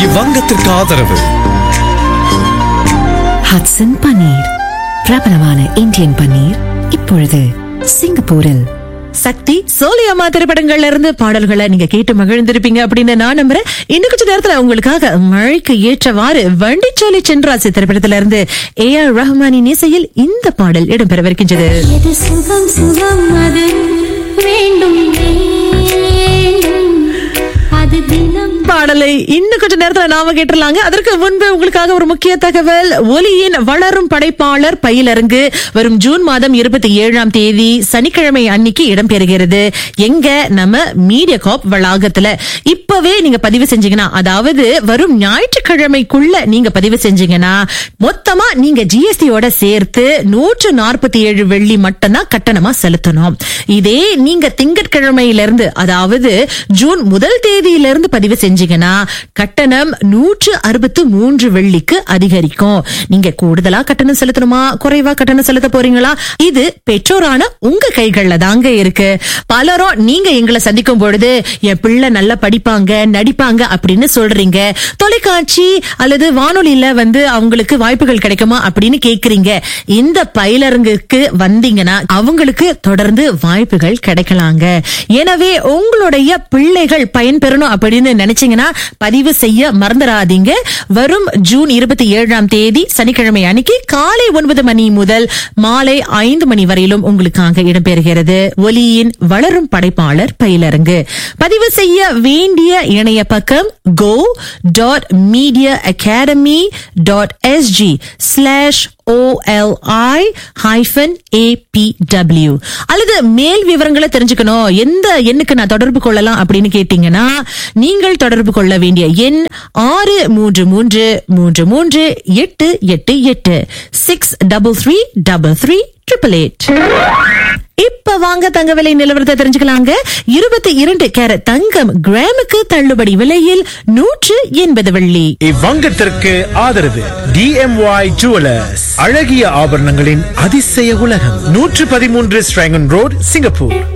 இவ்வங்கத்திற்கு ஆதரவு ஹட்சன் பன்னீர் பிரபலமான இந்தியன் பன்னீர் இப்பொழுது சிங்கப்பூரில் சக்தி சோலியம்மா திரைப்படங்கள்ல இருந்து பாடல்களை நீங்க கேட்டு மகிழ்ந்திருப்பீங்க அப்படின்னு நான் நம்புறேன் இன்னும் கொஞ்ச நேரத்துல உங்களுக்காக மழைக்கு ஏற்றவாறு வண்டிச்சோலை சென்றாசி திரைப்படத்துல இருந்து ஏ ஆர் ரஹ்மானின் இசையில் இந்த பாடல் இடம்பெறவிருக்கின்றது எது சுகம் சுகம் அது வேண்டும் வேண்டும் அது தினம் பாடலை இன்னும் கொஞ்ச நேரத்துல நாம கேட்டுலாங்க அதற்கு முன்பு உங்களுக்காக ஒரு முக்கிய தகவல் ஒலியின் வளரும் படைப்பாளர் பயிலரங்கு வரும் ஜூன் மாதம் இருபத்தி ஏழாம் தேதி சனிக்கிழமை அன்னைக்கு இடம்பெறுகிறது எங்க நம்ம மீடியா காப் வளாகத்துல இப்பவே நீங்க பதிவு செஞ்சீங்கன்னா அதாவது வரும் ஞாயிற்றுக்கிழமைக்குள்ள நீங்க பதிவு செஞ்சீங்கன்னா மொத்தமா நீங்க ஜிஎஸ்டியோட சேர்த்து நூற்று நாற்பத்தி ஏழு வெள்ளி மட்டும்தான் கட்டணமா செலுத்தணும் இதே நீங்க திங்கட்கிழமையில இருந்து அதாவது ஜூன் முதல் தேதியிலிருந்து பதிவு செஞ்சீங்கன்னா கட்டணம் நூற்று அறுபத்து மூன்று வெள்ளிக்கு அதிகரிக்கும் நீங்க கூடுதலா கட்டணம் செலுத்தணுமா குறைவா கட்டணம் செலுத்த போறீங்களா இது பெற்றோரான உங்க கைகள்ல தாங்க இருக்கு பலரும் நீங்க எங்களை சந்திக்கும் பொழுது என் பிள்ளை நல்லா படிப்பாங்க நடிப்பாங்க அப்படின்னு சொல்றீங்க தொலைக்காட்சி அல்லது வானொலியில வந்து அவங்களுக்கு வாய்ப்புகள் கிடைக்குமா அப்படின்னு கேக்குறீங்க இந்த பயிலரங்குக்கு வந்தீங்கன்னா அவங்களுக்கு தொடர்ந்து வாய்ப்புகள் கிடைக்கலாங்க எனவே உங்களுடைய பிள்ளைகள் பயன்பெறணும் அப்படின்னு நினைச்சீங்கன்னா பதிவு செய்ய மறந்துடாதீங்க வரும் ஜூன் இருபத்தி ஏழாம் தேதி சனிக்கிழமை அன்னைக்கு காலை ஒன்பது மணி முதல் மாலை ஐந்து மணி வரையிலும் உங்களுக்காக இடம்பெறுகிறது ஒலியின் வளரும் படைப்பாளர் பயிலரங்கு பதிவு செய்ய வேண்டிய இணைய பக்கம் go dot media academy dot SG slash OLI hyphen APW அல்லது மேல் விவரங்களை தெரிஞ்சுக்கணும் எந்த எண்ணுக்கு நான் தொடர்பு கொள்ளலாம் அப்படின்னு கேட்டீங்கன்னா நீங்கள் தொடர்பு கொள்ள வேண்டிய எண் ஆறு மூன்று மூன்று மூன்று மூன்று எட்டு எட்டு எட்டு six double three double three triple eight இப்ப வாங்க தங்க விலை நிலவரத்தை தெரிஞ்சுக்கலாங்க இருபத்தி இரண்டு கேரட் தங்கம் கிராமுக்கு தள்ளுபடி விலையில் நூற்று எண்பது வெள்ளி இவ்வங்கத்திற்கு ஆதரவு டிஎம்ஒய் ஜுவலர்ஸ் அழகிய ஆபரணங்களின் அதிசய உலகம் நூற்று பதிமூன்று ஸ்ட்ராங்கன் ரோட் சிங்கப்பூர்